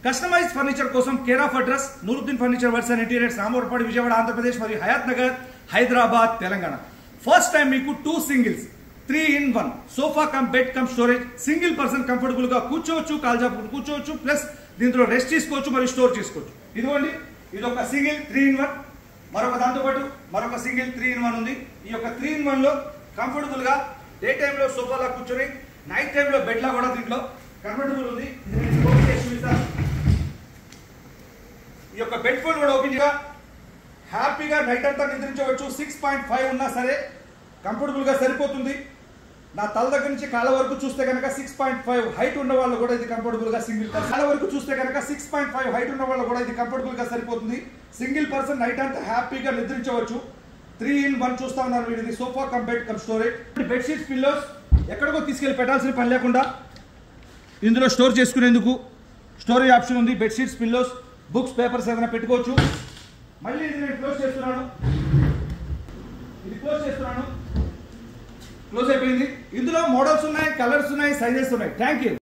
Customise furniture కోసం care of address Nooruddin furniture వర్స్ and interiors Ramavarapadu Vijayawada Andhra Pradesh మరియు హయాత్ నగర్ హైదరాబాద్ తెలంగాణ ఫస్ట్ టైం మీకు two singles three in one sofa cum bed cum storage single person comfortable గా కూర్చోవచ్చు కాల్జాపు కూర్చోవచ్చు plus దీంట్లో రెస్ట్ తీసుకోవచ్చు మరియు స్టోర్ చేసుకోవచ్చు ఇదిగోండి ఇది ఒక సింగిల్ త్రీ ఇన్ వన్ మరొక దాంతో పాటు మరొక సింగిల్ త్రీ ఇన్ వన్ ఉంది ఈ యొక్క త్రీ ఇన్ వన్ లో కంఫర్టబుల్ గా డే టైంలో సోఫాలో కూర్చొని నైట్ టైంలో బెడ్ లా కూడా దీంట్లో కంఫర్టబుల్ ఉంది ఇది నేను ఓపెన్ చేసి చూపిస్తాను. ఈ యొక్క బెడ్ ఫోల్డ్ కూడా ఓపెన్ గా హ్యాపీగా నైట్ అంతా నిద్రించవచ్చు సిక్స్ పాయింట్ ఫైవ్ ఉన్నా సరే కంఫర్టబుల్ గా సరిపోతుంది నా తల దగ్గర నుంచి కాళ్ళ వరకు చూస్తే కనుక సిక్స్ పాయింట్ ఫైవ్ హైట్ ఉన్న వాళ్ళు కూడా ఇది కంఫర్టబుల్ గా సింగిల్ కాళ్ళ వరకు చూస్తే కనుక సిక్స్ పాయింట్ ఫైవ్ హైట్ ఉన్న వాళ్ళు కూడా ఇది కంఫర్టబుల్ గా సరిపోతుంది సింగిల్ పర్సన్ నైట్ అంతా హ్యాపీగా నిద్రించవచ్చు త్రీ ఇన్ వన్ చూస్తా ఉన్నారు వీడిది sofa cum bed cum storage bedsheets pillows ఎక్కడికో తీసుకెళ్లి పెట్టాల్సిన పని లేకుండా ఇందులో స్టోర్ చేసుకునేందుకు స్టోరేజ్ ఆప్షన్ ఉంది బెడ్షీట్స్ పిల్లోస్ బుక్స్ పేపర్స్ ఏదైనా పెట్టుకోవచ్చు మళ్ళీ ఇది నేను క్లోజ్ చేస్తున్నాను ఇది క్లోజ్ చేస్తున్నాను క్లోజ్ అయిపోయింది ఇందులో మోడల్స్ ఉన్నాయి కలర్స్ ఉన్నాయి సైజెస్ ఉన్నాయి థ్యాంక్ యూ